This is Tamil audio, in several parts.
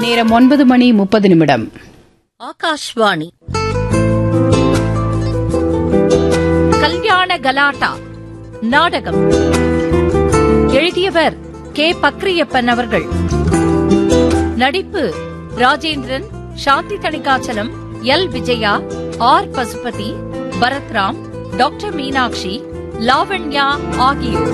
நேரம் ஒன்பது மணி முப்பது நிமிடம் ஆகாஷ்வாணி கல்யாண கலாட்டா நாடகம் எழுதியவர் கே பக்ரியப்பன் அவர்கள் நடிப்பு Rajendran Shanthi Thanikachalam L Vijaya R Pasupathi Bharathram doctor Meenakshi Lavanya ஆகியோர்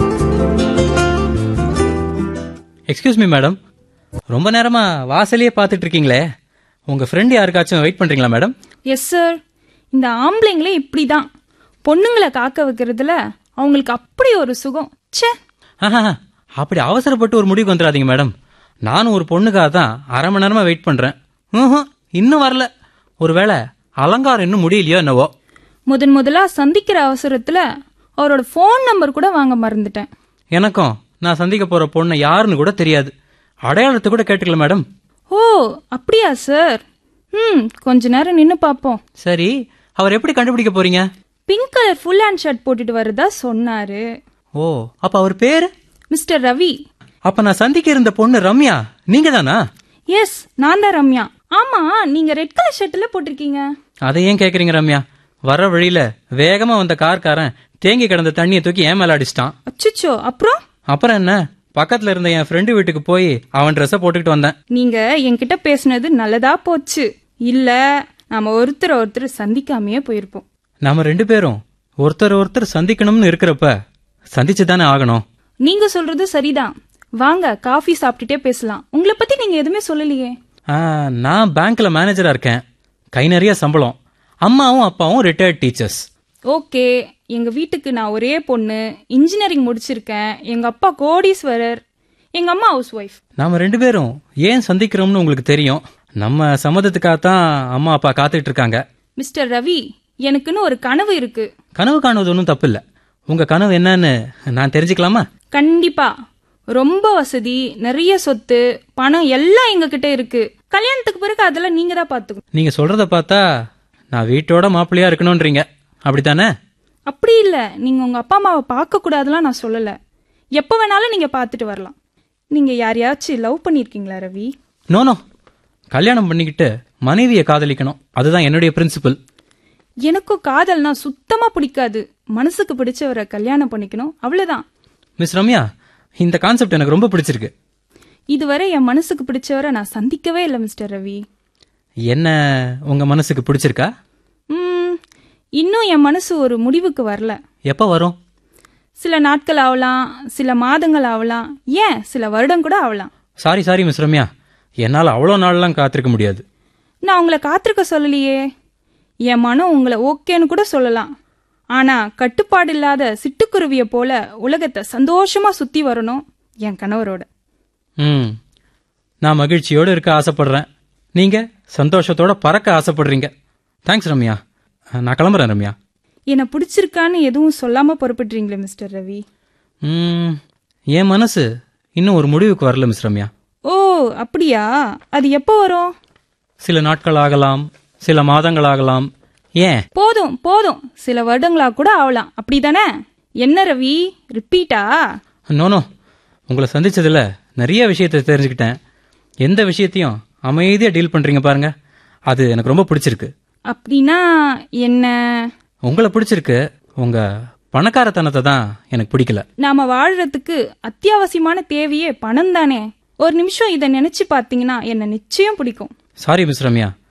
எக்ஸ்கியூஸ் மீ மேடம் ரொம்ப நேரமா வாசலையே பார்த்துட்டு இருக்கீங்களே உங்க ஃப்ரெண்ட் யாருக்காச்சும் வெயிட் பண்றீங்களா மேடம் எஸ் சார் இந்த ஆம்பளைங்களே இப்படி தான் பொண்ணுங்களை காக்க வைக்கிறதுல அவங்களுக்கு அப்படி ஒரு சுகம் ச்சே ஆஹா அப்படி அவசரப்பட்டு ஒரு முடிவுக்கு வந்துடாதீங்க மேடம் நானும் ஒரு பொண்ணுக்காக தான் அரை மணி நேரமா வெயிட் பண்றேன் ம்ஹும், இன்னும் வரல ஒருவேளை அலங்காரம் இன்னும் முடியலையோ என்னவோ முதன் முதலா சந்திக்கிற அவசரத்துல அவரோட ஃபோன் நம்பர் கூட வாங்க மறந்துட்டேன் எனக்கும் நான் சந்திக்க போற பொண்ணை யாருன்னு கூட தெரியாது அடையாளத்தை கூட கேட்டுக்கல மேடம் ஓ அப்படியா சார் ம் கொஞ்ச நேரம் நின்னு பாப்போம் சரி அவர் எப்படி கண்டுபிடிக்க போறீங்க pink colour full hand shirt போட்டுட்டு வரதா சொன்னாரு ஓ அப்ப அவர் பேரு மிஸ்டர் ரவி அப்ப நான் சந்திக்க இருந்த பொண்ணு ரம்யா நீங்க தானா எஸ் நான் தான் ரம்யா ஆமா நீங்க ரெட் கலர் ஷர்ட்ல போட்டிருக்கீங்க அதை ஏன் கேக்குறீங்க ரம்யா வர வழியில வேகமா வந்த கார்காரன் தேங்கி கிடந்த தண்ணியை தூக்கி ஏன் மேல அடிச்சிட்டான் அச்சுச்சோ அப்புறம் அப்புறம் என்ன பக்கத்துல இருந்த என் ஃப்ரெண்டு வீட்டுக்கு போய் அவன் ட்ரெஸ்ஸை போட்டுக்கிட்டு வந்தேன் நீங்க என்கிட்ட பேசுனது நல்லதா போச்சு இல்ல நாம ஒருத்தர் ஒருத்தர் சந்திக்காமயே போயிருப்போம் நாம ரெண்டு பேரும் ஒருத்தர் ஒருத்தர் சந்திக்கணும்னு இருக்கிறப்ப சந்திச்சு தானே ஆகணும் நீங்க சொல்றது சரிதான் வாங்க காஃபி சாப்பிட்டுட்டே பேசலாம் உங்களை பத்தி நீங்க எதுவுமே சொல்லலையே ஆ, நான் பேங்க்ல மேனேஜரா இருக்கேன் கை நிறைய சம்பளம் அம்மாவும் அப்பாவும் ரிட்டையர்ட் டீச்சர்ஸ் ஓகே எங்க வீட்டுக்கு நான் ஒரே பொண்ணு இன்ஜினியரிங் முடிச்சிருக்கேன் எங்க அப்பா கோடீஸ்வரர் எங்க அம்மா ஹவுஸ் ஒய்ஃப் நாம ரெண்டு பேரும் ஏன் சந்திக்கிறோம்னு உங்களுக்கு தெரியும் நம்ம சம்மதத்துக்காக தான் அம்மா அப்பா காத்துட்டு இருக்காங்க மிஸ்டர் ரவி எனக்குன்னு ஒரு கனவு இருக்கு கனவு காணுவது ஒன்றும் தப்பு இல்ல உங்க கனவு என்னன்னு நான் தெரிஞ்சுக்கலாமா கண்டிப்பா ரொம்ப வசதி நிறைய சொத்து பணம் எல்லாம் எங்க கிட்ட இருக்கு கல்யாணத்துக்கு பிறகு அதெல்லாம் நீங்க தான் பாத்துக்கணும் நீங்க சொல்றத பார்த்தா நான் வீட்டோட மாப்பிள்ளையா இருக்கணும்ன்றீங்க அப்படித்தானே அப்படி இல்ல நீங்க உங்க அப்பா அம்மாவை பார்க்க கூடாதுலாம் நான் சொல்லல எப்ப வேணாலும் நீங்க பார்த்துட்டு வரலாம் நீங்க யாரையாச்சும் லவ் பண்ணிருக்கீங்களா ரவி நோ நோ கல்யாணம் பண்ணிக்கிட்டு மனைவியை காதலிக்கணும் அதுதான் என்னுடைய பிரின்சிபல் எனக்கும் காதல்னா சுத்தமா பிடிக்காது மனசுக்கு பிடிச்சவரை கல்யாணம் பண்ணிக்கணும் அவ்வளவுதான் மிஸ் ரம்யா இந்த கான்செப்ட் எனக்கு ரொம்ப பிடிச்சிருக்கு இதுவரை என் மனசுக்கு பிடிச்சவரை நான் சந்திக்கவே இல்லை மிஸ்டர் ரவி என்ன உங்க மனசுக்கு பிடிச்சிருக்கா ம், இன்னும் என் மனசு ஒரு முடிவுக்கு வரல எப்போ வரும் சில நாட்கள் ஆகலாம் சில மாதங்கள் ஆகலாம் ஏன் சில வருடம் கூட ஆகலாம் சாரி சாரி மிஸ் ரம்யா என்னால் அவ்வளோ நாள்லாம் காத்திருக்க முடியாது நான் உங்களை காத்திருக்க சொல்லலையே என் மனம் உங்களை ஓகேன்னு கூட சொல்லலாம் ஆனா கட்டுப்பாடு இல்லாத சிட்டுக்குருவிய போல உலகத்தை சந்தோஷமா சுத்தி வரணும் என் கணவரோட ம் நான் மகிழ்ச்சியோடு இருக்க ஆசைப்படுறேன் நீங்க சந்தோஷத்தோட பறக்க ஆசைப்படுறீங்க தேங்க்ஸ் ரம்யா நான் கிளம்புறேன் ரம்யா என்னை பிடிச்சிருக்கான்னு எதுவும் சொல்லாம புறப்படுறீங்களே மிஸ்டர் ரவி ம் என் மனசு இன்னும் ஒரு முடிவுக்கு வரல மிஸ் ரம்யா ஓ அப்படியா அது எப்போ வரும் சில நாட்கள் ஆகலாம் சில மாதங்கள் ஆகலாம் ஏன் போதும் போதும் சில வருடங்களா கூட ஆகலாம் அப்படிதானே என்ன ரவி ரிப்பீட்டா நோனோ உங்களை சந்திச்சதுல நிறைய விஷயத்தை தெரிஞ்சுக்கிட்டேன் எந்த விஷயத்தையும் அமைதியாக டீல் பண்றீங்க பாருங்க அது எனக்கு ரொம்ப பிடிச்சிருக்கு அப்படின்னா என்ன உங்களை பிடிச்சிருக்கு உங்க பணக்காரத்தனத்தை தான் எனக்கு பிடிக்கல நாம வாழறதுக்கு அத்தியாவசியமான தேவையே பணம் தானே ஒரு நிமிஷம் இதை நினைச்சு பார்த்தீங்கன்னா என்ன நிச்சயம் பிடிக்கும் சாரி மிஸ் ரம்யா